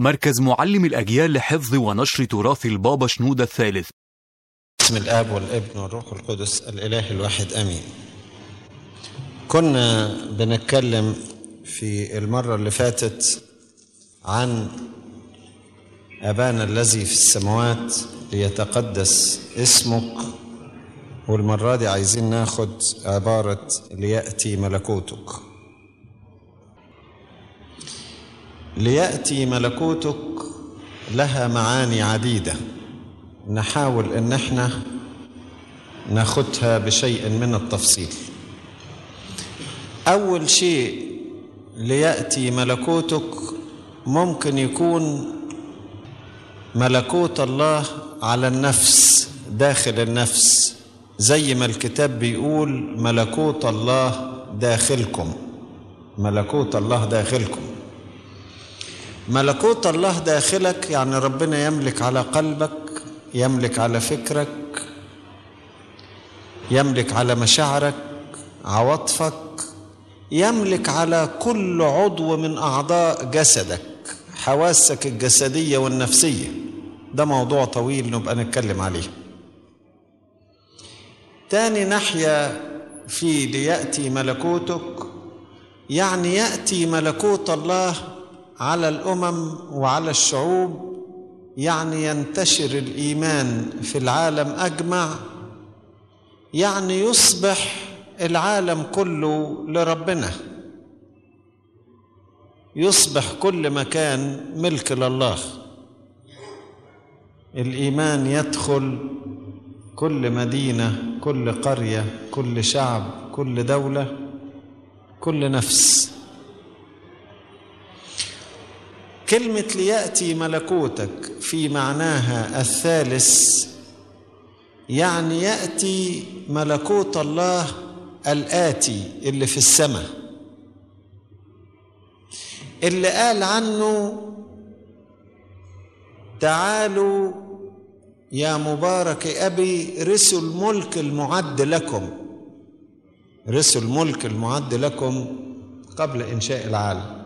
مركز معلم الأجيال لحفظ ونشر تراث البابا شنودة الثالث بسم الاب والابن والروح القدس الاله الواحد امين كنا بنتكلم في المره اللي فاتت عن ابانا الذي في السماوات ليتقدس اسمك والمره دي عايزين ناخد عباره لياتي ملكوتك لياتي ملكوتك لها معاني عديده نحاول ان احنا ناخدها بشيء من التفصيل اول شيء لياتي ملكوتك ممكن يكون ملكوت الله على النفس داخل النفس زي ما الكتاب بيقول ملكوت الله داخلكم ملكوت الله داخلكم ملكوت الله داخلك يعني ربنا يملك على قلبك يملك على فكرك يملك على مشاعرك عواطفك يملك على كل عضو من اعضاء جسدك حواسك الجسديه والنفسيه ده موضوع طويل نبقى نتكلم عليه تاني ناحيه في لياتي ملكوتك يعني ياتي ملكوت الله على الامم وعلى الشعوب يعني ينتشر الايمان في العالم اجمع يعني يصبح العالم كله لربنا يصبح كل مكان ملك لله الايمان يدخل كل مدينه كل قريه كل شعب كل دوله كل نفس كلمة ليأتي ملكوتك في معناها الثالث يعني يأتي ملكوت الله الآتي اللي في السماء اللي قال عنه تعالوا يا مبارك أبي رثوا الملك المعد لكم رثوا الملك المعد لكم قبل إنشاء العالم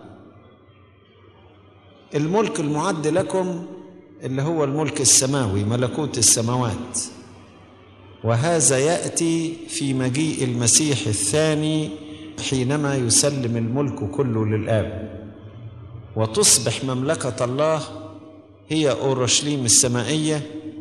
الملك المعد لكم اللي هو الملك السماوي ملكوت السماوات وهذا ياتي في مجيء المسيح الثاني حينما يسلم الملك كله للاب وتصبح مملكه الله هي اورشليم السمائيه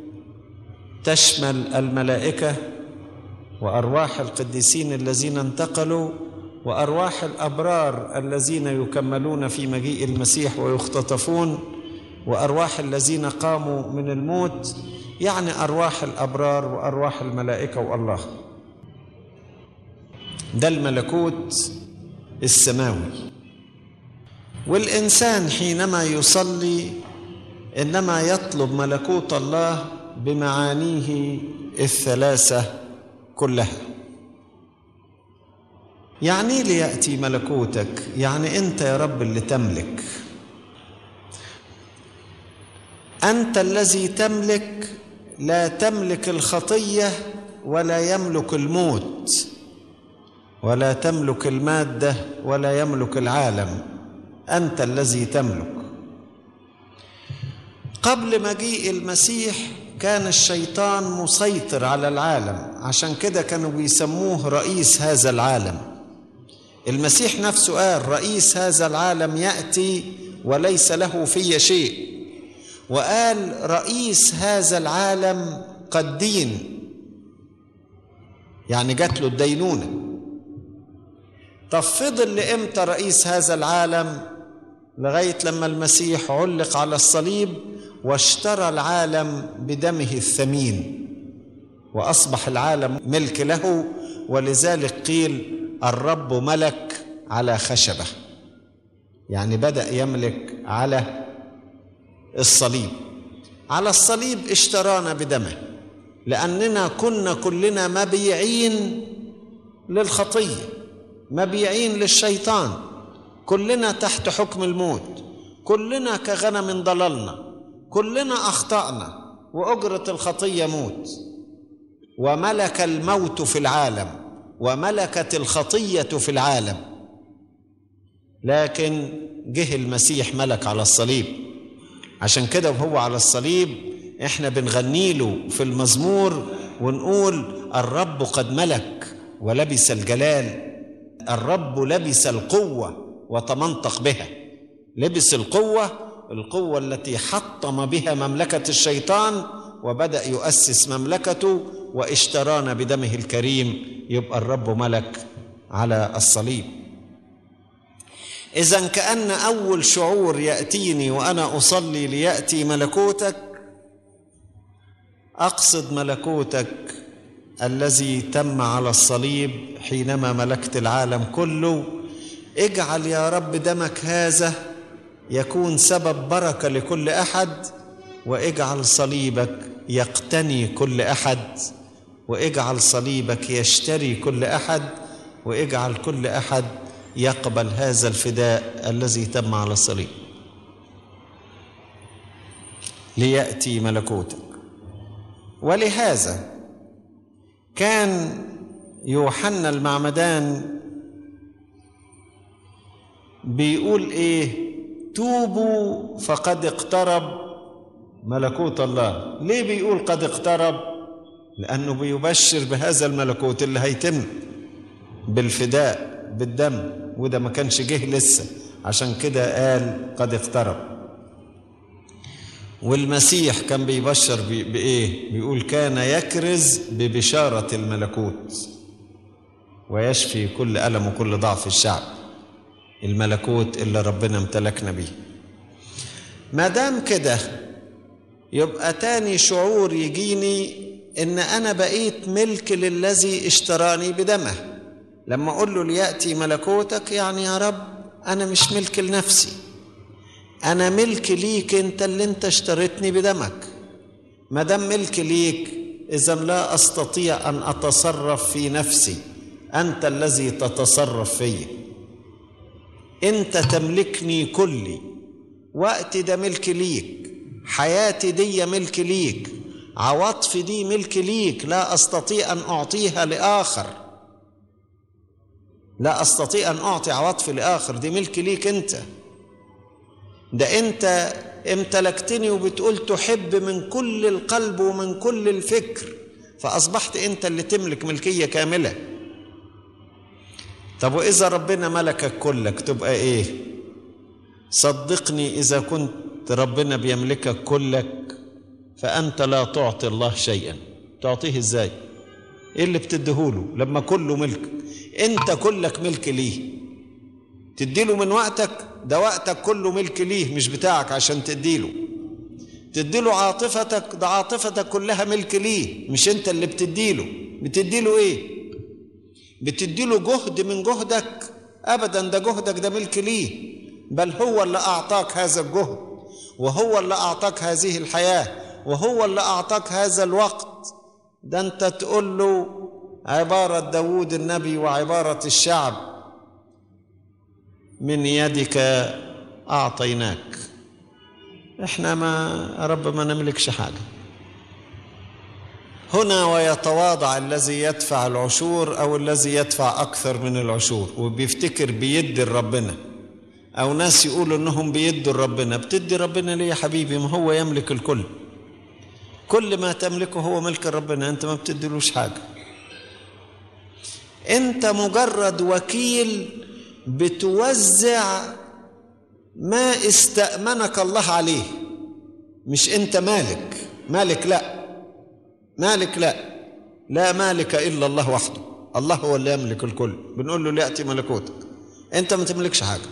تشمل الملائكه وارواح القديسين الذين انتقلوا وارواح الابرار الذين يكملون في مجيء المسيح ويختطفون وارواح الذين قاموا من الموت يعني ارواح الابرار وارواح الملائكه والله ده الملكوت السماوي والانسان حينما يصلي انما يطلب ملكوت الله بمعانيه الثلاثه كلها يعني لياتي ملكوتك يعني انت يا رب اللي تملك انت الذي تملك لا تملك الخطيه ولا يملك الموت ولا تملك الماده ولا يملك العالم انت الذي تملك قبل مجيء المسيح كان الشيطان مسيطر على العالم عشان كده كانوا بيسموه رئيس هذا العالم المسيح نفسه قال رئيس هذا العالم ياتي وليس له في شيء وقال رئيس هذا العالم قد دين يعني جات له الدينونه طب فضل لامتى رئيس هذا العالم لغايه لما المسيح علق على الصليب واشترى العالم بدمه الثمين واصبح العالم ملك له ولذلك قيل الرب ملك على خشبه يعني بدا يملك على الصليب على الصليب اشترانا بدمه لاننا كنا كلنا مبيعين للخطيه مبيعين للشيطان كلنا تحت حكم الموت كلنا كغنم ضللنا كلنا اخطانا واجره الخطيه موت وملك الموت في العالم وملكت الخطيه في العالم لكن جه المسيح ملك على الصليب عشان كده وهو على الصليب احنا بنغني له في المزمور ونقول الرب قد ملك ولبس الجلال الرب لبس القوة وتمنطق بها لبس القوة القوة التي حطم بها مملكة الشيطان وبدأ يؤسس مملكته واشترانا بدمه الكريم يبقى الرب ملك على الصليب إذا كأن أول شعور يأتيني وأنا أصلي ليأتي ملكوتك أقصد ملكوتك الذي تم على الصليب حينما ملكت العالم كله اجعل يا رب دمك هذا يكون سبب بركة لكل أحد واجعل صليبك يقتني كل أحد واجعل صليبك يشتري كل أحد واجعل كل أحد يقبل هذا الفداء الذي تم على الصليب ليأتي ملكوتك ولهذا كان يوحنا المعمدان بيقول ايه توبوا فقد اقترب ملكوت الله ليه بيقول قد اقترب لانه بيبشر بهذا الملكوت اللي هيتم بالفداء بالدم وده ما كانش جه لسه عشان كده قال قد اقترب والمسيح كان بيبشر بإيه؟ بيقول كان يكرز ببشارة الملكوت ويشفي كل ألم وكل ضعف الشعب الملكوت اللي ربنا امتلكنا بيه ما دام كده يبقى تاني شعور يجيني ان انا بقيت ملك للذي اشتراني بدمه لما اقول له لياتي ملكوتك يعني يا رب انا مش ملك لنفسي انا ملك ليك انت اللي انت اشتريتني بدمك ما دام ملك ليك اذا لا استطيع ان اتصرف في نفسي انت الذي تتصرف فيا انت تملكني كلي وقتي ده ملك ليك حياتي دي ملك ليك عواطفي دي ملك ليك لا استطيع ان اعطيها لاخر لا استطيع ان اعطي عواطفي لاخر دي ملك ليك انت ده انت امتلكتني وبتقول تحب من كل القلب ومن كل الفكر فاصبحت انت اللي تملك ملكيه كامله طب واذا ربنا ملكك كلك تبقى ايه صدقني اذا كنت ربنا بيملكك كلك فانت لا تعطي الله شيئا تعطيه ازاي ايه اللي بتديهوله لما كله ملك انت كلك ملك ليه تديله من وقتك ده وقتك كله ملك ليه مش بتاعك عشان تديله تديله عاطفتك ده عاطفتك كلها ملك ليه مش انت اللي بتديله بتديله ايه بتديله جهد من جهدك ابدا ده جهدك ده ملك ليه بل هو اللي اعطاك هذا الجهد وهو اللي اعطاك هذه الحياه وهو اللي اعطاك هذا الوقت ده انت تقول له عباره داوود النبي وعباره الشعب من يدك اعطيناك احنا ما رب ما نملكش حاجه هنا ويتواضع الذي يدفع العشور او الذي يدفع اكثر من العشور وبيفتكر بيدي لربنا او ناس يقولوا انهم بيدوا لربنا بتدي ربنا ليه يا حبيبي ما هو يملك الكل كل ما تملكه هو ملك ربنا انت ما بتديلوش حاجه انت مجرد وكيل بتوزع ما استأمنك الله عليه مش انت مالك مالك لا مالك لا لا مالك الا الله وحده الله هو اللي يملك الكل بنقول له لياتي ملكوتك انت ما تملكش حاجه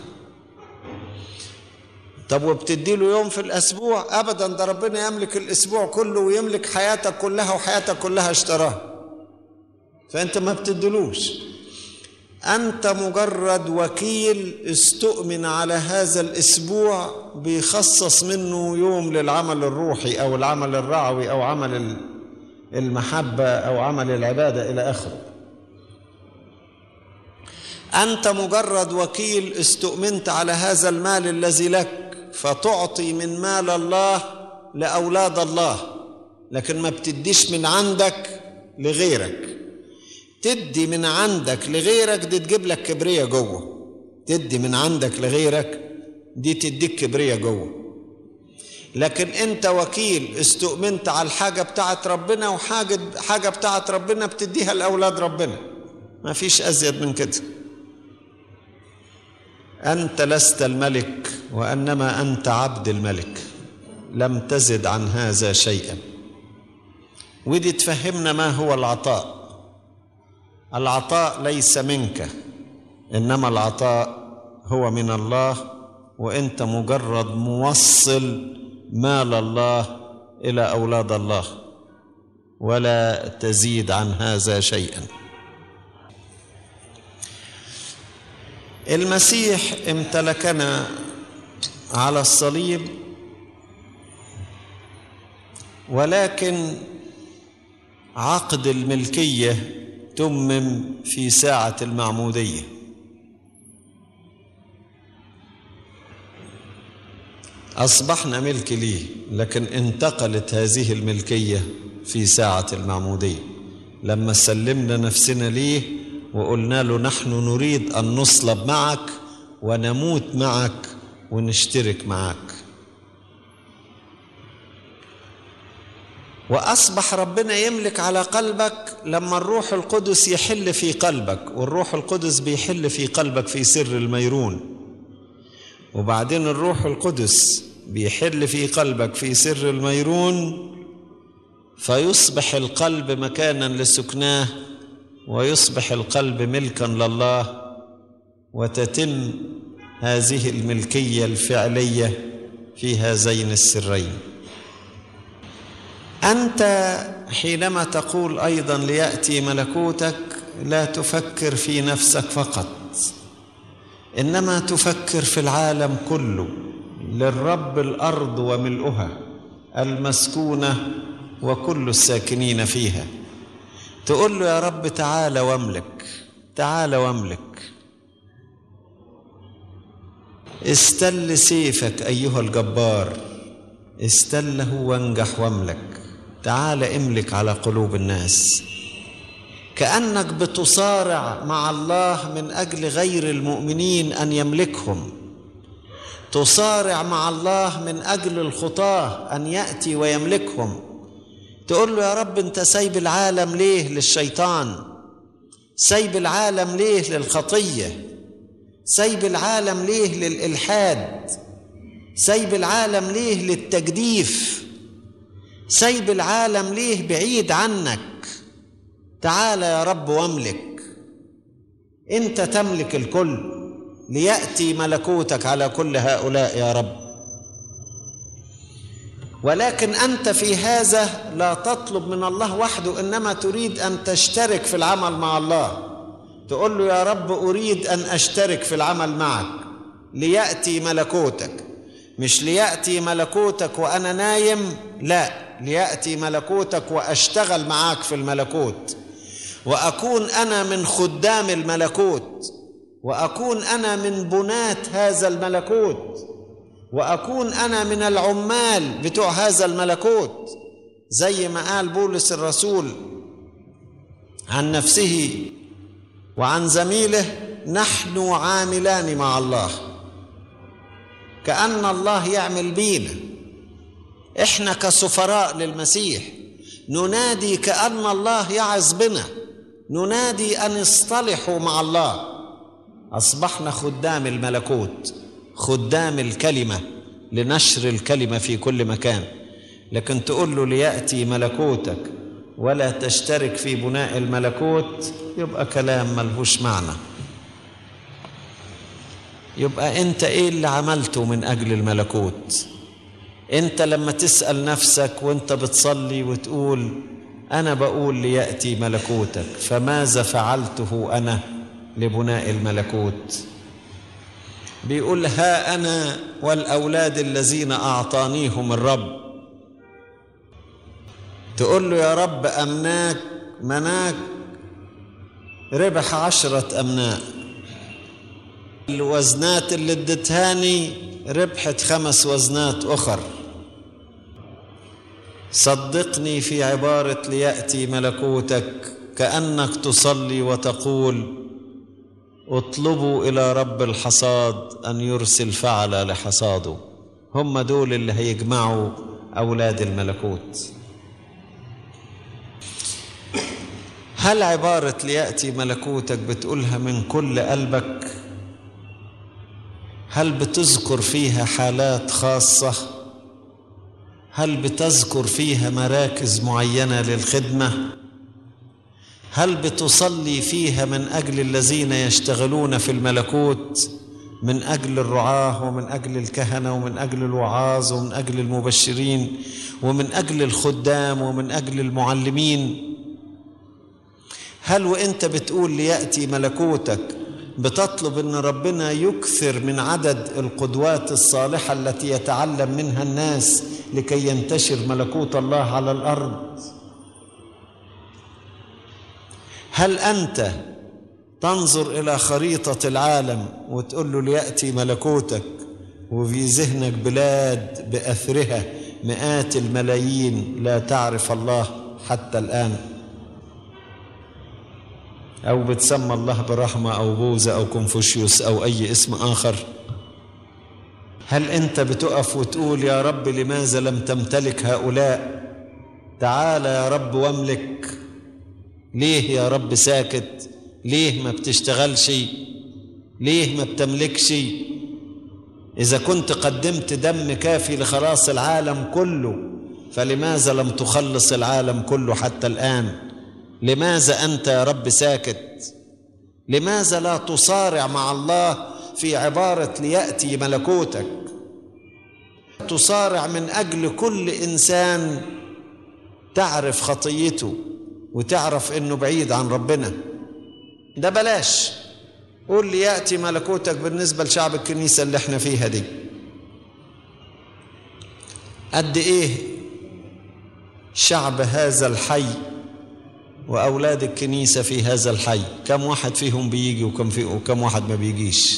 طب وبتدي له يوم في الاسبوع ابدا ده ربنا يملك الاسبوع كله ويملك حياتك كلها وحياتك كلها اشتراها فانت ما بتدلوش انت مجرد وكيل استؤمن على هذا الاسبوع بيخصص منه يوم للعمل الروحي او العمل الرعوي او عمل المحبه او عمل العباده الى اخره انت مجرد وكيل استؤمنت على هذا المال الذي لك فتعطي من مال الله لاولاد الله لكن ما بتديش من عندك لغيرك تدي من عندك لغيرك دي تجيب لك كبرية جوه تدي من عندك لغيرك دي تديك كبرية جوه لكن انت وكيل استؤمنت على الحاجة بتاعت ربنا وحاجة حاجة بتاعت ربنا بتديها لأولاد ربنا ما فيش أزيد من كده أنت لست الملك وإنما أنت عبد الملك لم تزد عن هذا شيئا ودي تفهمنا ما هو العطاء العطاء ليس منك انما العطاء هو من الله وانت مجرد موصل مال الله الى اولاد الله ولا تزيد عن هذا شيئا المسيح امتلكنا على الصليب ولكن عقد الملكيه تمم في ساعه المعموديه اصبحنا ملك ليه لكن انتقلت هذه الملكيه في ساعه المعموديه لما سلمنا نفسنا ليه وقلنا له نحن نريد ان نصلب معك ونموت معك ونشترك معك واصبح ربنا يملك على قلبك لما الروح القدس يحل في قلبك والروح القدس بيحل في قلبك في سر الميرون وبعدين الروح القدس بيحل في قلبك في سر الميرون فيصبح القلب مكانا لسكناه ويصبح القلب ملكا لله وتتم هذه الملكيه الفعليه في هذين السرين انت حينما تقول ايضا لياتي ملكوتك لا تفكر في نفسك فقط انما تفكر في العالم كله للرب الارض وملؤها المسكونه وكل الساكنين فيها تقول له يا رب تعالى واملك تعالى واملك استل سيفك ايها الجبار استله وانجح واملك تعال املك على قلوب الناس كانك بتصارع مع الله من اجل غير المؤمنين ان يملكهم تصارع مع الله من اجل الخطاه ان ياتي ويملكهم تقول له يا رب انت سايب العالم ليه للشيطان سايب العالم ليه للخطيه سايب العالم ليه للالحاد سايب العالم ليه للتجديف سايب العالم ليه بعيد عنك تعال يا رب واملك انت تملك الكل لياتي ملكوتك على كل هؤلاء يا رب ولكن انت في هذا لا تطلب من الله وحده انما تريد ان تشترك في العمل مع الله تقول له يا رب اريد ان اشترك في العمل معك لياتي ملكوتك مش لياتي ملكوتك وانا نايم لا لياتي ملكوتك واشتغل معاك في الملكوت واكون انا من خدام الملكوت واكون انا من بناه هذا الملكوت واكون انا من العمال بتوع هذا الملكوت زي ما قال بولس الرسول عن نفسه وعن زميله نحن عاملان مع الله كأن الله يعمل بينا احنا كسفراء للمسيح ننادي كأن الله يعظ بنا ننادي أن اصطلحوا مع الله أصبحنا خدام الملكوت خدام الكلمة لنشر الكلمة في كل مكان لكن تقول له ليأتي ملكوتك ولا تشترك في بناء الملكوت يبقى كلام ملهوش معنى يبقى انت ايه اللي عملته من اجل الملكوت انت لما تسال نفسك وانت بتصلي وتقول انا بقول لياتي ملكوتك فماذا فعلته انا لبناء الملكوت بيقول ها انا والاولاد الذين اعطانيهم الرب تقول له يا رب امناك مناك ربح عشره امناء الوزنات اللي ادتهاني ربحت خمس وزنات اخر صدقني في عباره لياتي ملكوتك كانك تصلي وتقول اطلبوا الى رب الحصاد ان يرسل فعل لحصاده هم دول اللي هيجمعوا أولاد الملكوت هل عبارة ليأتي ملكوتك بتقولها من كل قلبك هل بتذكر فيها حالات خاصة هل بتذكر فيها مراكز معينة للخدمة هل بتصلي فيها من أجل الذين يشتغلون في الملكوت من أجل الرعاة ومن أجل الكهنة ومن أجل الوعاظ ومن أجل المبشرين ومن أجل الخدام ومن أجل المعلمين هل وانت بتقول ليأتي ملكوتك بتطلب ان ربنا يكثر من عدد القدوات الصالحة التي يتعلم منها الناس لكي ينتشر ملكوت الله على الأرض هل أنت تنظر إلى خريطة العالم وتقول له ليأتي ملكوتك وفي ذهنك بلاد بأثرها مئات الملايين لا تعرف الله حتى الآن أو بتسمى الله برحمة أو بوذا أو كونفوشيوس أو أي اسم آخر هل أنت بتقف وتقول يا رب لماذا لم تمتلك هؤلاء تعال يا رب واملك ليه يا رب ساكت ليه ما بتشتغلش ليه ما بتملكش إذا كنت قدمت دم كافي لخلاص العالم كله فلماذا لم تخلص العالم كله حتى الآن لماذا أنت يا رب ساكت لماذا لا تصارع مع الله في عبارة ليأتي ملكوتك تصارع من أجل كل إنسان تعرف خطيته وتعرف إنه بعيد عن ربنا ده بلاش قول لي يأتي ملكوتك بالنسبة لشعب الكنيسة اللي احنا فيها دي قد ايه شعب هذا الحي وأولاد الكنيسة في هذا الحي كم واحد فيهم بيجي وكم, في وكم واحد ما بيجيش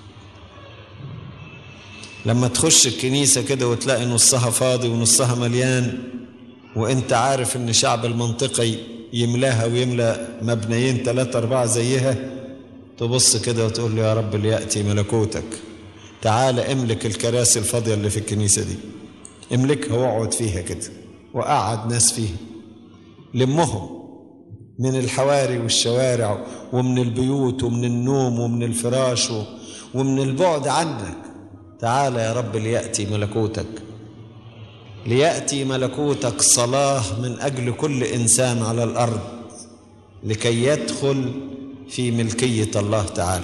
لما تخش الكنيسة كده وتلاقي نصها فاضي ونصها مليان وانت عارف ان شعب المنطقة يملاها ويملى مبنيين ثلاثة أربعة زيها تبص كده وتقول له يا رب ليأتي ملكوتك تعال املك الكراسي الفاضية اللي في الكنيسة دي املكها واقعد فيها كده وقعد ناس فيها لمهم من الحواري والشوارع ومن البيوت ومن النوم ومن الفراش ومن البعد عنك تعال يا رب ليأتي ملكوتك ليأتي ملكوتك صلاة من أجل كل إنسان على الأرض لكي يدخل في ملكية الله تعالى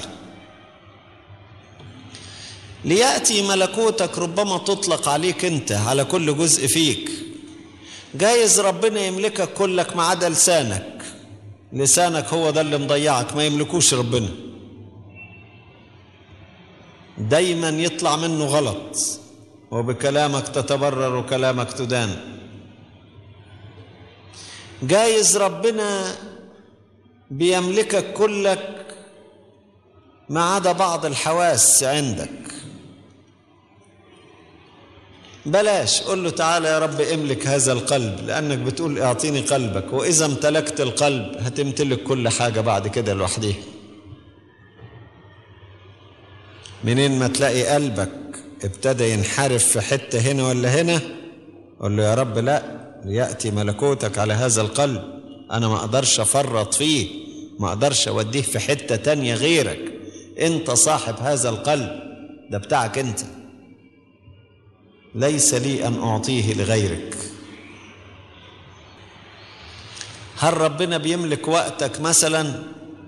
ليأتي ملكوتك ربما تطلق عليك أنت على كل جزء فيك جايز ربنا يملكك كلك ما عدا لسانك لسانك هو ده اللي مضيعك ما يملكوش ربنا دايما يطلع منه غلط وبكلامك تتبرر وكلامك تدان جايز ربنا بيملكك كلك ما عدا بعض الحواس عندك بلاش قل له تعالى يا رب املك هذا القلب لأنك بتقول اعطيني قلبك وإذا امتلكت القلب هتمتلك كل حاجة بعد كده لوحديها منين ما تلاقي قلبك ابتدى ينحرف في حتة هنا ولا هنا قل له يا رب لا ليأتي ملكوتك على هذا القلب أنا ما أقدرش أفرط فيه ما أقدرش أوديه في حتة تانية غيرك أنت صاحب هذا القلب ده بتاعك أنت ليس لي أن أعطيه لغيرك هل ربنا بيملك وقتك مثلا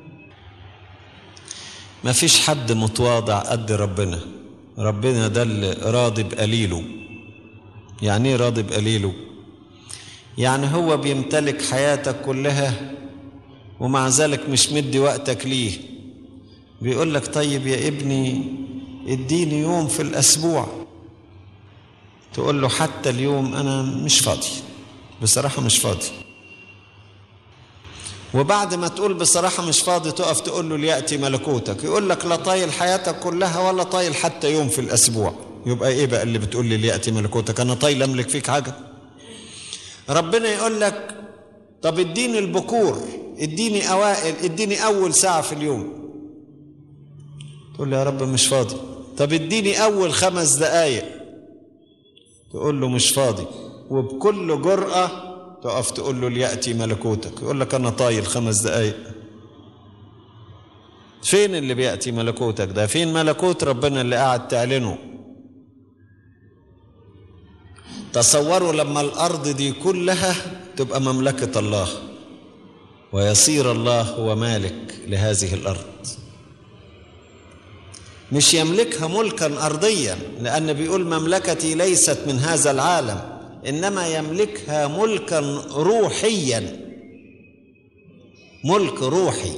ما فيش حد متواضع قد ربنا ربنا ده اللي راضي بقليله يعني ايه راضي بقليله يعني هو بيمتلك حياتك كلها ومع ذلك مش مدي وقتك ليه بيقول لك طيب يا ابني اديني يوم في الاسبوع تقول له حتى اليوم انا مش فاضي بصراحه مش فاضي وبعد ما تقول بصراحه مش فاضي تقف تقول له لياتي ملكوتك يقول لك لا طايل حياتك كلها ولا طايل حتى يوم في الاسبوع يبقى ايه بقى اللي بتقول لي لياتي ملكوتك انا طايل املك فيك حاجه ربنا يقول لك طب اديني البكور اديني اوائل اديني اول ساعه في اليوم تقول لي يا رب مش فاضي طب اديني اول خمس دقايق تقول له مش فاضي وبكل جرأة تقف تقول له ليأتي ملكوتك يقول لك أنا طايل خمس دقايق فين اللي بيأتي ملكوتك ده فين ملكوت ربنا اللي قاعد تعلنه تصوروا لما الأرض دي كلها تبقى مملكة الله ويصير الله هو مالك لهذه الأرض مش يملكها ملكا أرضيا لأن بيقول مملكتي ليست من هذا العالم إنما يملكها ملكا روحيا ملك روحي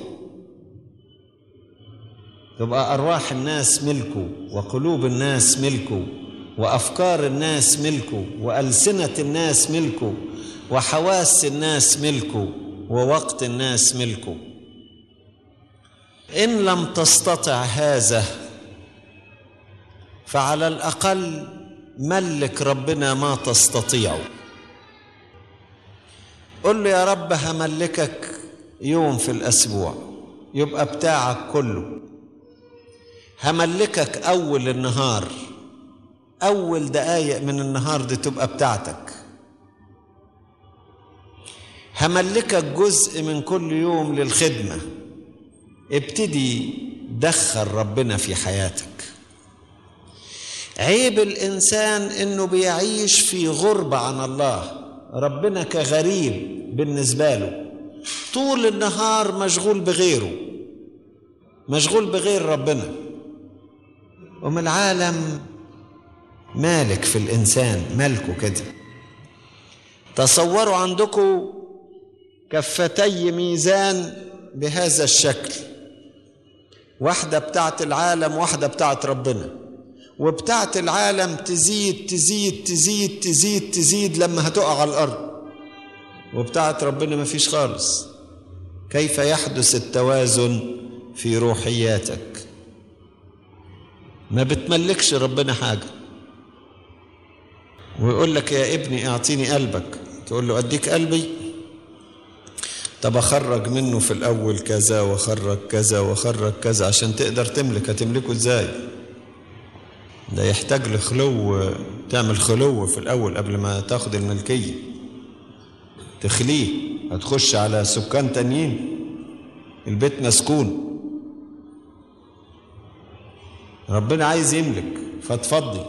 تبقى أرواح الناس ملكه وقلوب الناس ملكه وأفكار الناس ملكه وألسنة الناس ملكه وحواس الناس ملكه ووقت الناس ملكه إن لم تستطع هذا فعلى الأقل ملك ربنا ما تستطيع قل له يا رب هملكك يوم في الأسبوع يبقى بتاعك كله هملكك أول النهار أول دقايق من النهار دي تبقى بتاعتك هملكك جزء من كل يوم للخدمة ابتدي دخل ربنا في حياتك عيب الإنسان إنه بيعيش في غربة عن الله ربنا كغريب بالنسبة له طول النهار مشغول بغيره مشغول بغير ربنا ومن العالم مالك في الإنسان ملكه كده تصوروا عندكم كفتي ميزان بهذا الشكل واحدة بتاعت العالم واحدة بتاعت ربنا وبتاعت العالم تزيد تزيد تزيد تزيد تزيد لما هتقع على الأرض وبتاعت ربنا ما فيش خالص كيف يحدث التوازن في روحياتك ما بتملكش ربنا حاجة ويقول لك يا ابني اعطيني قلبك تقول له اديك قلبي طب اخرج منه في الاول كذا واخرج كذا واخرج كذا عشان تقدر تملك هتملكه ازاي ده يحتاج لخلو تعمل خلو في الاول قبل ما تاخد الملكيه تخليه هتخش على سكان تانيين البيت مسكون ربنا عايز يملك فتفضي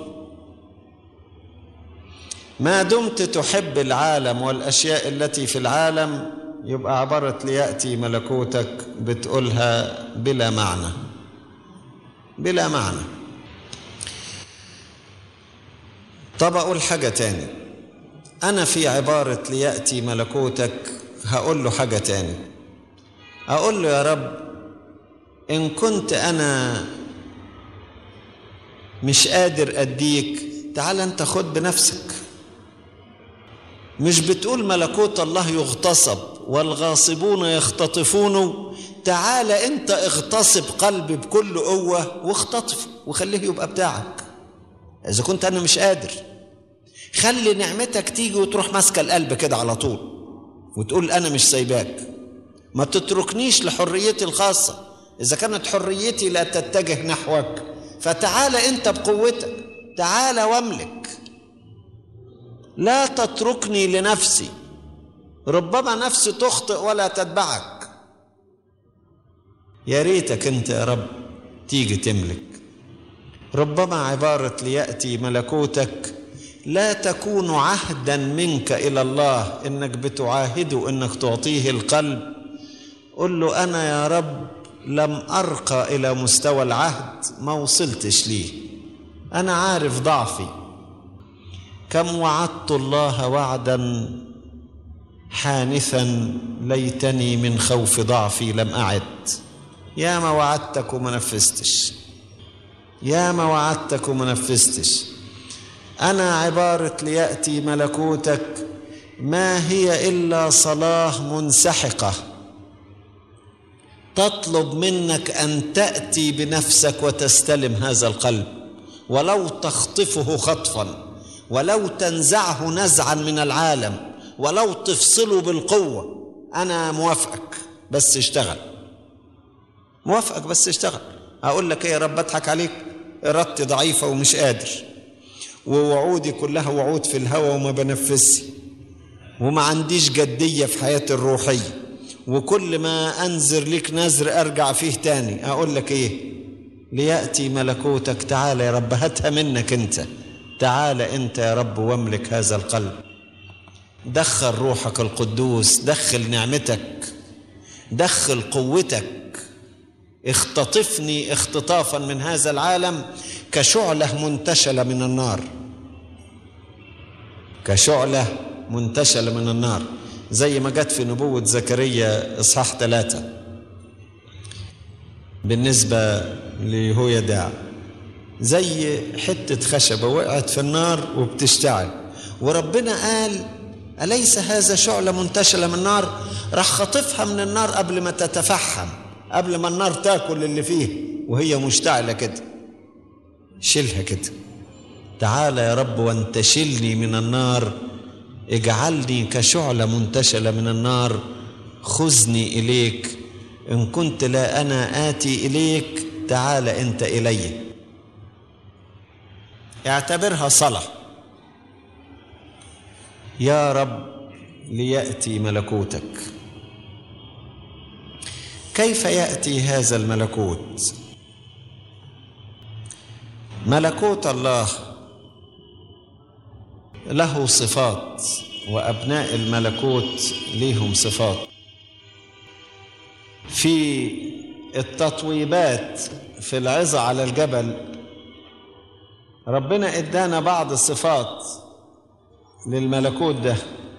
ما دمت تحب العالم والاشياء التي في العالم يبقى عباره لياتي ملكوتك بتقولها بلا معنى بلا معنى طب اقول حاجه تاني انا في عباره لياتي ملكوتك هقول له حاجه تاني اقول له يا رب ان كنت انا مش قادر اديك تعال انت خد بنفسك مش بتقول ملكوت الله يغتصب والغاصبون يختطفونه تعال انت اغتصب قلبي بكل قوة واختطف وخليه يبقى بتاعك اذا كنت انا مش قادر خلي نعمتك تيجي وتروح ماسكة القلب كده على طول وتقول انا مش سايباك ما تتركنيش لحريتي الخاصة اذا كانت حريتي لا تتجه نحوك فتعال انت بقوتك تعال واملك لا تتركني لنفسي ربما نفسي تخطئ ولا تتبعك يا ريتك انت يا رب تيجي تملك ربما عباره لياتي ملكوتك لا تكون عهدا منك الى الله انك بتعاهده انك تعطيه القلب قل له انا يا رب لم ارقى الى مستوى العهد ما وصلتش ليه انا عارف ضعفي كم وعدت الله وعدا حانثا ليتني من خوف ضعفي لم اعد يا ما وعدتك وما نفذتش يا ما وعدتك وما نفذتش انا عباره لياتي ملكوتك ما هي الا صلاه منسحقه تطلب منك ان تاتي بنفسك وتستلم هذا القلب ولو تخطفه خطفا ولو تنزعه نزعا من العالم ولو تفصله بالقوه انا موافقك بس اشتغل موافقك بس اشتغل اقول لك ايه يا رب اضحك عليك ارادتي ضعيفه ومش قادر ووعودي كلها وعود في الهوى وما بنفذش وما عنديش جدية في حياتي الروحية وكل ما أنذر لك نذر أرجع فيه تاني أقول لك إيه ليأتي ملكوتك تعالى يا رب هاتها منك أنت تعالى أنت يا رب واملك هذا القلب دخل روحك القدوس دخل نعمتك دخل قوتك اختطفني اختطافا من هذا العالم كشعلة منتشلة من النار كشعلة منتشلة من النار زي ما جت في نبوة زكريا إصحاح ثلاثة بالنسبة ليهويداع زي حتة خشبة وقعت في النار وبتشتعل وربنا قال أليس هذا شعلة منتشلة من النار راح خطفها من النار قبل ما تتفحم قبل ما النار تاكل اللي فيه وهي مشتعلة كده شيلها كده تعالى يا رب وانتشلني من النار اجعلني كشعلة منتشلة من النار خذني إليك إن كنت لا أنا آتي إليك تعال أنت إلي اعتبرها صلاة يا رب ليأتي ملكوتك كيف يأتي هذا الملكوت ملكوت الله له صفات وابناء الملكوت ليهم صفات في التطويبات في العظة على الجبل ربنا ادانا بعض الصفات للملكوت ده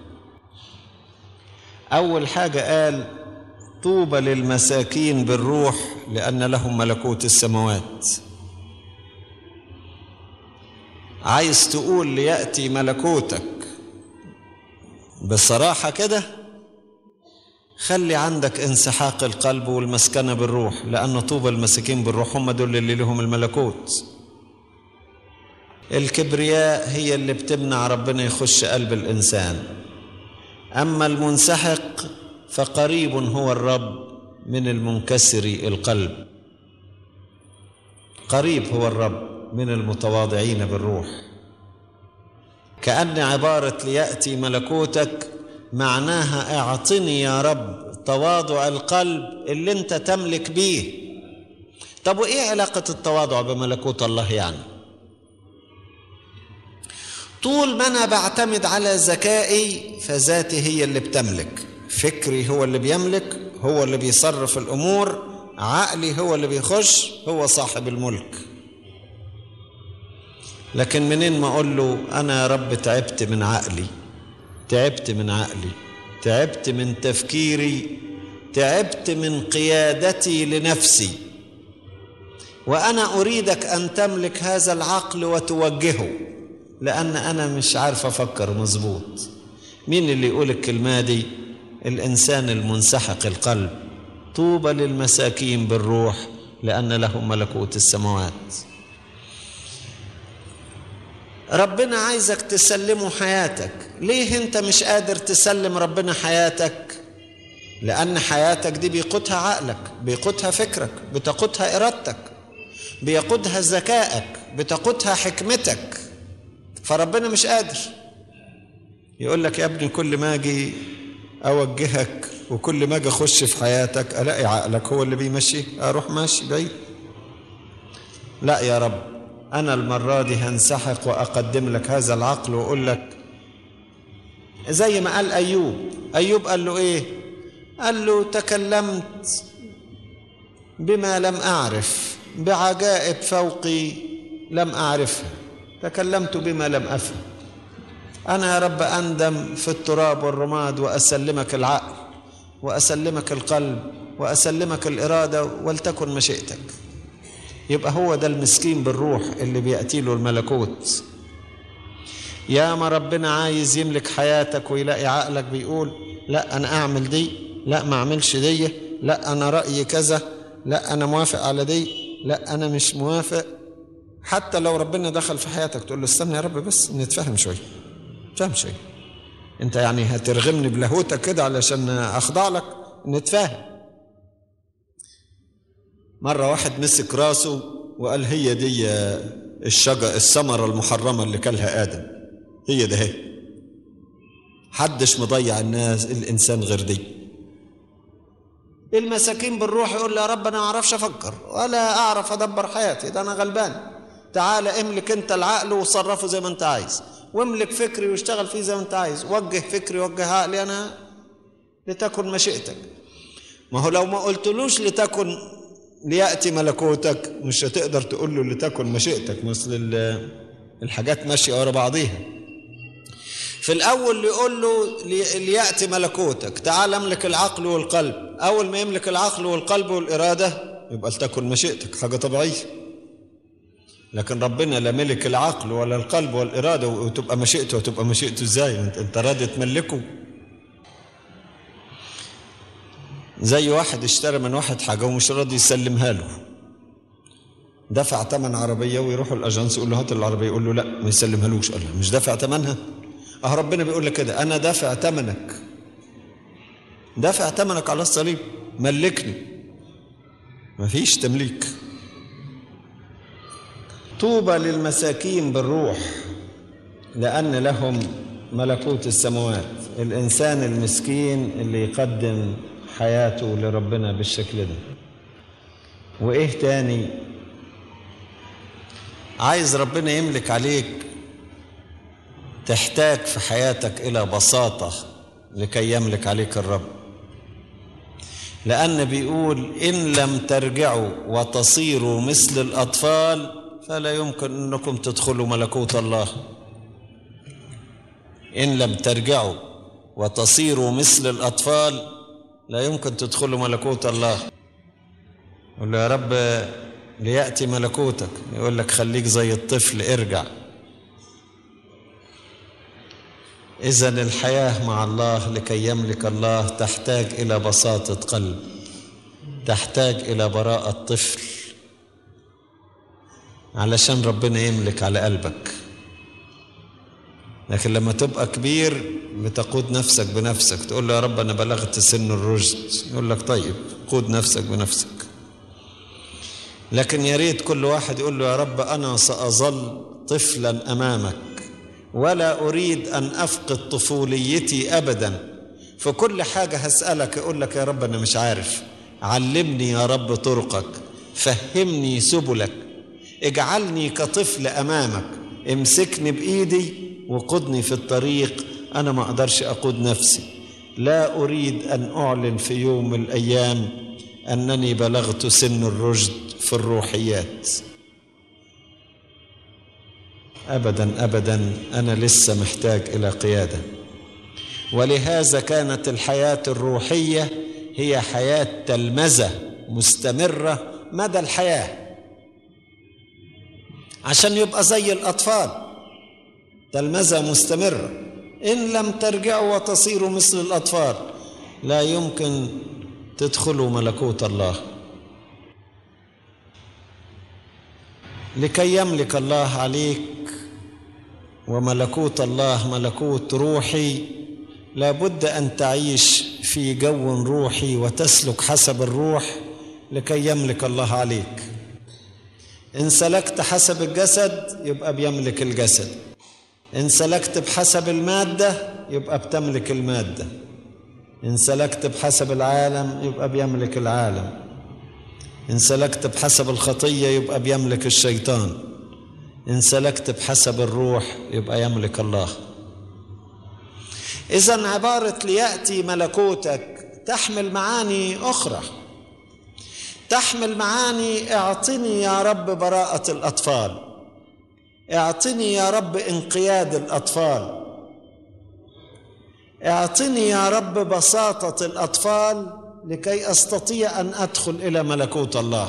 اول حاجه قال طوبى للمساكين بالروح لان لهم ملكوت السماوات عايز تقول لياتي ملكوتك بصراحه كده خلي عندك انسحاق القلب والمسكنه بالروح لان طوبى المساكين بالروح هم دول اللي لهم الملكوت الكبرياء هي اللي بتمنع ربنا يخش قلب الانسان اما المنسحق فقريب هو الرب من المنكسر القلب قريب هو الرب من المتواضعين بالروح كأن عبارة ليأتي ملكوتك معناها اعطني يا رب تواضع القلب اللي انت تملك بيه طب وايه علاقة التواضع بملكوت الله يعني طول ما انا بعتمد على ذكائي فذاتي هي اللي بتملك فكري هو اللي بيملك هو اللي بيصرف الامور عقلي هو اللي بيخش هو صاحب الملك لكن منين ما اقول له انا يا رب تعبت من عقلي تعبت من عقلي تعبت من تفكيري تعبت من قيادتي لنفسي وانا اريدك ان تملك هذا العقل وتوجهه لان انا مش عارف افكر مظبوط مين اللي يقول الكلمه دي الانسان المنسحق القلب طوبى للمساكين بالروح لان لهم ملكوت السماوات ربنا عايزك تسلمه حياتك ليه انت مش قادر تسلم ربنا حياتك لان حياتك دي بيقودها عقلك بيقودها فكرك بتقودها ارادتك بيقودها ذكائك بتقودها حكمتك فربنا مش قادر يقول لك يا ابني كل ما اجي اوجهك وكل ما اجي اخش في حياتك الاقي عقلك هو اللي بيمشي اروح ماشي بعيد لا يا رب انا المره دي هنسحق واقدم لك هذا العقل واقول لك زي ما قال ايوب ايوب قال له ايه قال له تكلمت بما لم اعرف بعجائب فوقي لم اعرفها تكلمت بما لم افهم انا يا رب اندم في التراب والرماد واسلمك العقل واسلمك القلب واسلمك الاراده ولتكن مشيئتك يبقى هو ده المسكين بالروح اللي بياتي له الملكوت يا ما ربنا عايز يملك حياتك ويلاقي عقلك بيقول لا انا اعمل دي لا ما اعملش دي لا انا رايي كذا لا انا موافق على دي لا انا مش موافق حتى لو ربنا دخل في حياتك تقول له استنى يا رب بس نتفاهم شويه نتفاهم شويه انت يعني هترغمني بلاهوتك كده علشان اخضع لك نتفاهم مرة واحد مسك راسه وقال هي دي الشجر الثمرة المحرمة اللي كلها آدم هي ده هي حدش مضيع الناس الإنسان غير دي المساكين بالروح يقول يا رب أنا ما أعرفش أفكر ولا أعرف أدبر حياتي ده أنا غلبان تعال املك أنت العقل وصرفه زي ما أنت عايز واملك فكري واشتغل فيه زي ما أنت عايز وجه فكري وجه عقلي أنا لتكن مشيئتك ما هو لو ما قلتلوش لتكن ليأتي ملكوتك مش هتقدر تقول له لتكن مشيئتك مثل الحاجات ماشية ورا بعضيها في الأول يقول له ليأتي ملكوتك تعال املك العقل والقلب أول ما يملك العقل والقلب والإرادة يبقى لتكن مشيئتك حاجة طبيعية لكن ربنا لا ملك العقل ولا القلب والإرادة وتبقى مشيئته وتبقى مشيئته ازاي انت, انت راضي تملكه زي واحد اشترى من واحد حاجة ومش راضي يسلمها له دفع ثمن عربية ويروح الأجنس يقول له هات العربية يقول له لا ما يسلمهالوش قال له مش دافع ثمنها اه ربنا بيقول لك كده أنا دافع ثمنك دافع ثمنك على الصليب ملكني مفيش تمليك طوبى للمساكين بالروح لأن لهم ملكوت السماوات الإنسان المسكين اللي يقدم حياته لربنا بالشكل ده وايه تاني عايز ربنا يملك عليك تحتاج في حياتك الى بساطه لكي يملك عليك الرب لان بيقول ان لم ترجعوا وتصيروا مثل الاطفال فلا يمكن انكم تدخلوا ملكوت الله ان لم ترجعوا وتصيروا مثل الاطفال لا يمكن تدخلوا ملكوت الله يقول له يا رب ليأتي ملكوتك يقول لك خليك زي الطفل ارجع إذا الحياة مع الله لكي يملك الله تحتاج إلى بساطة قلب تحتاج إلى براءة طفل علشان ربنا يملك على قلبك لكن لما تبقى كبير بتقود نفسك بنفسك تقول له يا رب انا بلغت سن الرشد يقول لك طيب قود نفسك بنفسك لكن يا ريت كل واحد يقول له يا رب انا ساظل طفلا امامك ولا اريد ان افقد طفوليتي ابدا في كل حاجه هسالك اقول لك يا رب انا مش عارف علمني يا رب طرقك فهمني سبلك اجعلني كطفل امامك امسكني بايدي وقدني في الطريق انا ما اقدرش اقود نفسي لا اريد ان اعلن في يوم من الايام انني بلغت سن الرشد في الروحيات ابدا ابدا انا لسه محتاج الى قياده ولهذا كانت الحياه الروحيه هي حياه تلمذه مستمره مدى الحياه عشان يبقى زي الاطفال تلمذه مستمره ان لم ترجعوا وتصيروا مثل الاطفال لا يمكن تدخلوا ملكوت الله لكي يملك الله عليك وملكوت الله ملكوت روحي لابد ان تعيش في جو روحي وتسلك حسب الروح لكي يملك الله عليك ان سلكت حسب الجسد يبقى بيملك الجسد ان سلكت بحسب الماده يبقى بتملك الماده ان سلكت بحسب العالم يبقى بيملك العالم ان سلكت بحسب الخطيه يبقى بيملك الشيطان ان سلكت بحسب الروح يبقى يملك الله اذا عباره لياتي ملكوتك تحمل معاني اخرى تحمل معاني اعطني يا رب براءه الاطفال اعطني يا رب انقياد الاطفال اعطني يا رب بساطه الاطفال لكي استطيع ان ادخل الى ملكوت الله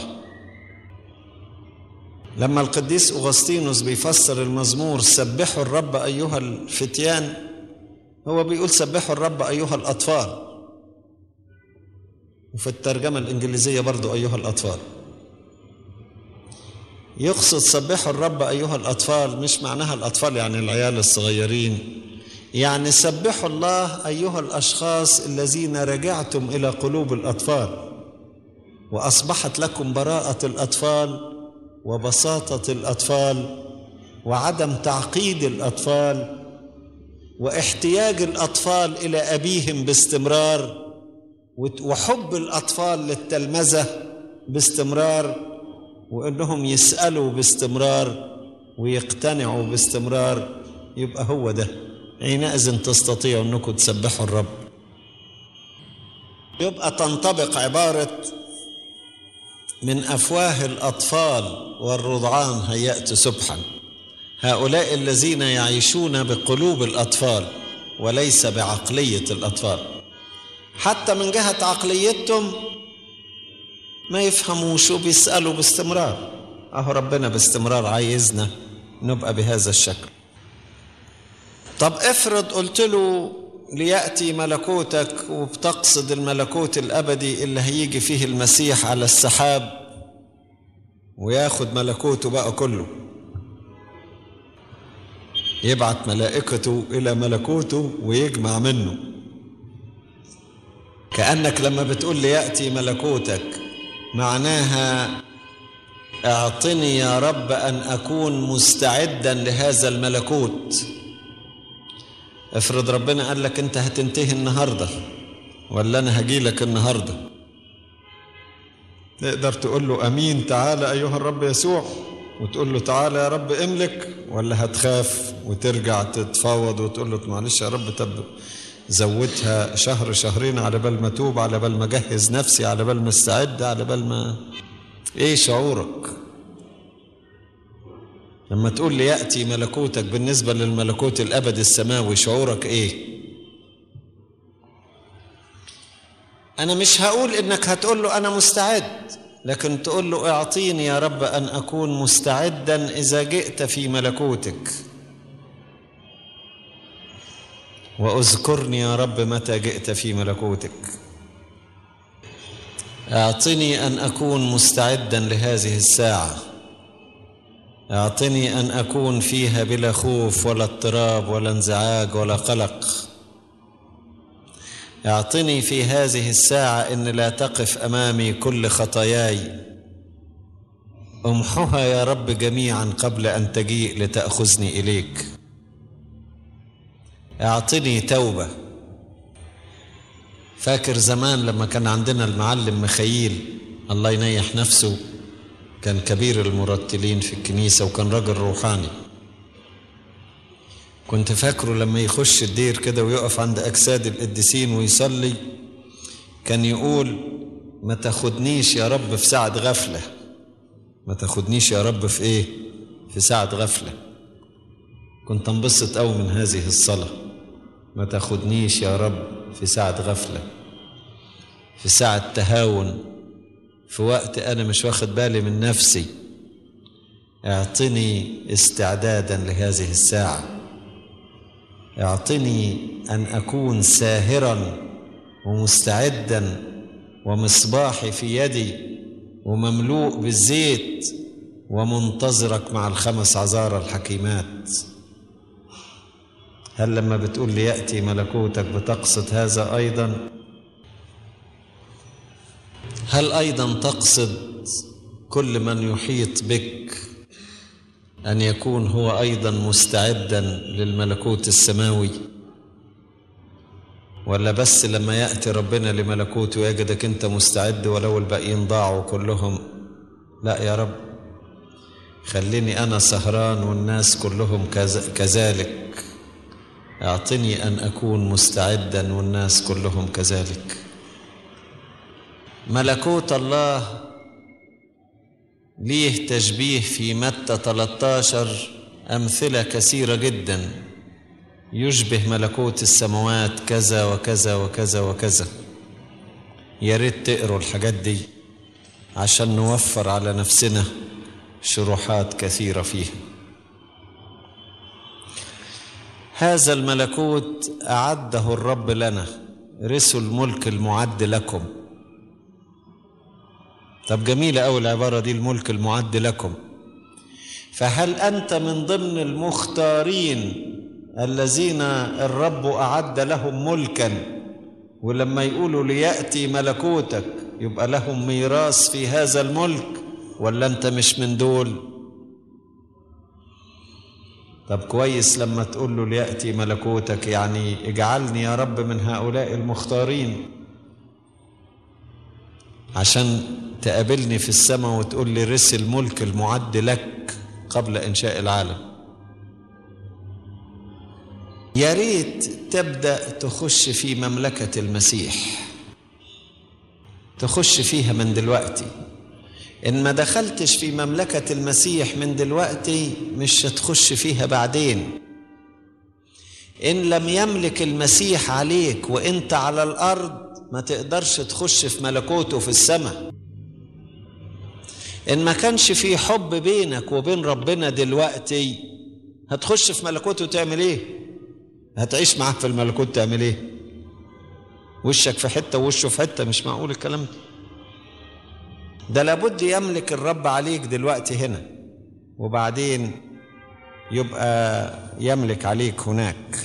لما القديس اغسطينوس بيفسر المزمور سبحوا الرب ايها الفتيان هو بيقول سبحوا الرب ايها الاطفال وفي الترجمه الانجليزيه برضو ايها الاطفال يقصد سبحوا الرب ايها الاطفال مش معناها الاطفال يعني العيال الصغيرين يعني سبحوا الله ايها الاشخاص الذين رجعتم الى قلوب الاطفال واصبحت لكم براءه الاطفال وبساطة الأطفال وعدم تعقيد الأطفال واحتياج الأطفال إلى أبيهم باستمرار وحب الأطفال للتلمذة باستمرار وإنهم يسألوا باستمرار ويقتنعوا باستمرار يبقى هو ده حينئذ تستطيعوا أنكم تسبحوا الرب يبقى تنطبق عبارة من أفواه الأطفال والرضعان هيأت سبحا هؤلاء الذين يعيشون بقلوب الأطفال وليس بعقلية الأطفال حتى من جهة عقليتهم ما يفهموش وبيسألوا باستمرار أهو ربنا باستمرار عايزنا نبقى بهذا الشكل طب افرض قلت له ليأتي ملكوتك وبتقصد الملكوت الأبدي اللي هيجي فيه المسيح على السحاب وياخد ملكوته بقى كله يبعت ملائكته إلى ملكوته ويجمع منه كأنك لما بتقول ليأتي ملكوتك معناها اعطني يا رب أن أكون مستعدا لهذا الملكوت افرض ربنا قال لك انت هتنتهي النهارده ولا انا هجي لك النهارده تقدر تقول له امين تعالى ايها الرب يسوع وتقول له تعالى يا رب املك ولا هتخاف وترجع تتفاوض وتقول له معلش يا رب طب زودها شهر شهرين على بال ما توب على بال ما اجهز نفسي على بال ما استعد على بال ما ايه شعورك لما تقول لي ياتي ملكوتك بالنسبه للملكوت الابدي السماوي شعورك ايه انا مش هقول انك هتقول له انا مستعد لكن تقول له اعطيني يا رب ان اكون مستعدا اذا جئت في ملكوتك واذكرني يا رب متى جئت في ملكوتك اعطني ان اكون مستعدا لهذه الساعه اعطني ان اكون فيها بلا خوف ولا اضطراب ولا انزعاج ولا قلق اعطني في هذه الساعه ان لا تقف امامي كل خطاياي امحها يا رب جميعا قبل ان تجيء لتاخذني اليك اعطني توبه فاكر زمان لما كان عندنا المعلم مخيل الله ينيح نفسه كان كبير المرتلين في الكنيسة وكان راجل روحاني كنت فاكره لما يخش الدير كده ويقف عند أجساد القديسين ويصلي كان يقول ما تاخدنيش يا رب في ساعة غفلة ما تاخدنيش يا رب في ايه في ساعة غفلة كنت انبسط قوي من هذه الصلاة ما تاخدنيش يا رب في ساعة غفلة في ساعة تهاون في وقت أنا مش واخد بالي من نفسي اعطني استعدادا لهذه الساعة اعطني أن أكون ساهرا ومستعدا ومصباحي في يدي ومملوء بالزيت ومنتظرك مع الخمس عذارى الحكيمات هل لما بتقول لي يأتي ملكوتك بتقصد هذا أيضا هل أيضا تقصد كل من يحيط بك أن يكون هو أيضا مستعدا للملكوت السماوي ولا بس لما يأتي ربنا لملكوته ويجدك أنت مستعد ولو الباقيين ضاعوا كلهم لا يا رب خليني أنا سهران والناس كلهم كذلك اعطني أن أكون مستعدا والناس كلهم كذلك ملكوت الله ليه تشبيه في متى 13 أمثلة كثيرة جدا يشبه ملكوت السماوات كذا وكذا وكذا وكذا يا ريت تقروا الحاجات دي عشان نوفر على نفسنا شروحات كثيرة فيها هذا الملكوت أعده الرب لنا رثوا الملك المعد لكم طب جميلة أوي العبارة دي الملك المعد لكم فهل أنت من ضمن المختارين الذين الرب أعد لهم ملكا ولما يقولوا ليأتي ملكوتك يبقى لهم ميراث في هذا الملك ولا انت مش من دول طب كويس لما تقول له ليأتي ملكوتك يعني اجعلني يا رب من هؤلاء المختارين عشان تقابلني في السماء وتقول لي رث الملك المعد لك قبل إنشاء العالم يا ريت تبدأ تخش في مملكة المسيح تخش فيها من دلوقتي إن ما دخلتش في مملكة المسيح من دلوقتي مش هتخش فيها بعدين إن لم يملك المسيح عليك وإنت على الأرض ما تقدرش تخش في ملكوته في السماء إن ما كانش في حب بينك وبين ربنا دلوقتي هتخش في ملكوته تعمل إيه؟ هتعيش معاه في الملكوت تعمل إيه؟ وشك في حتة ووشه في حتة مش معقول الكلام ده ده لابد يملك الرب عليك دلوقتي هنا وبعدين يبقى يملك عليك هناك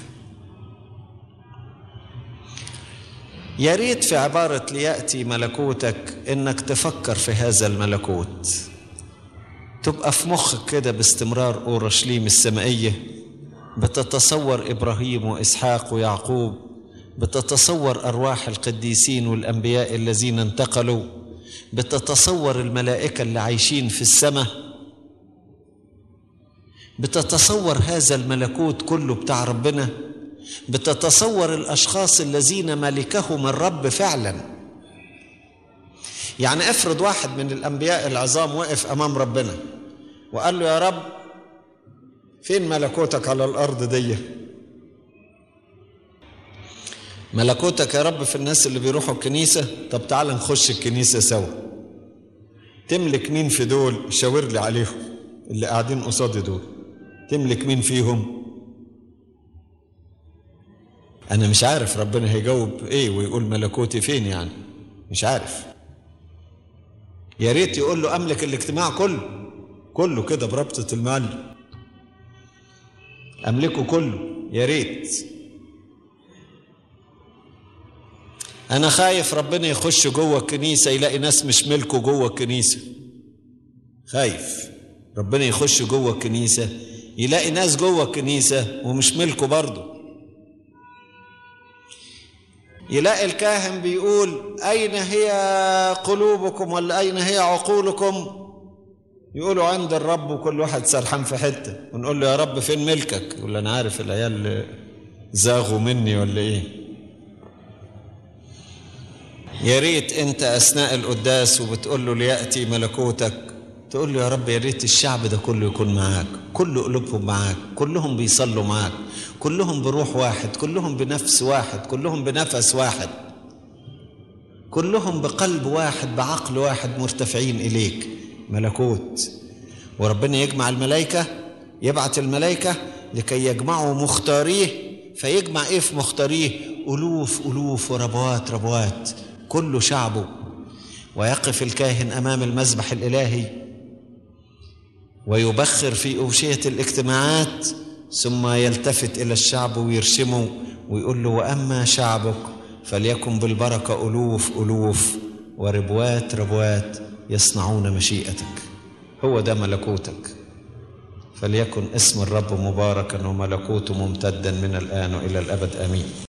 يا ريت في عبارة ليأتي ملكوتك إنك تفكر في هذا الملكوت تبقى في مخك كده باستمرار أورشليم السمائية بتتصور إبراهيم وإسحاق ويعقوب بتتصور أرواح القديسين والأنبياء الذين انتقلوا بتتصور الملائكة اللي عايشين في السماء بتتصور هذا الملكوت كله بتاع ربنا بتتصور الاشخاص الذين ملكهم الرب فعلا يعني افرض واحد من الانبياء العظام وقف امام ربنا وقال له يا رب فين ملكوتك على الارض دي ملكوتك يا رب في الناس اللي بيروحوا الكنيسه طب تعال نخش الكنيسه سوا تملك مين في دول شاور لي عليهم اللي قاعدين قصادي دول تملك مين فيهم انا مش عارف ربنا هيجاوب ايه ويقول ملكوتي فين يعني مش عارف يا ريت يقول له املك الاجتماع كله كله كده بربطة المال املكه كله يا ريت انا خايف ربنا يخش جوه الكنيسة يلاقي ناس مش ملكه جوه الكنيسة خايف ربنا يخش جوه الكنيسة يلاقي ناس جوه الكنيسة ومش ملكه برضه يلاقي الكاهن بيقول أين هي قلوبكم ولا أين هي عقولكم يقولوا عند الرب وكل واحد سرحان في حتة ونقول له يا رب فين ملكك يقول أنا عارف العيال زاغوا مني ولا إيه يا ريت أنت أثناء القداس وبتقول له ليأتي ملكوتك تقول له يا رب يا ريت الشعب ده كله يكون معاك كل قلوبهم معاك كلهم بيصلوا معاك كلهم بروح واحد كلهم بنفس واحد كلهم بنفس واحد كلهم بقلب واحد بعقل واحد مرتفعين إليك ملكوت وربنا يجمع الملائكة يبعت الملائكة لكي يجمعوا مختاريه فيجمع ايه في مختاريه ألوف ألوف وربوات ربوات كل شعبه ويقف الكاهن أمام المذبح الإلهي ويبخر في أوشية الاجتماعات ثم يلتفت إلى الشعب ويرشمه ويقول له وأما شعبك فليكن بالبركة ألوف ألوف وربوات ربوات يصنعون مشيئتك هو ده ملكوتك فليكن اسم الرب مباركا وملكوته ممتدا من الآن وإلى الأبد آمين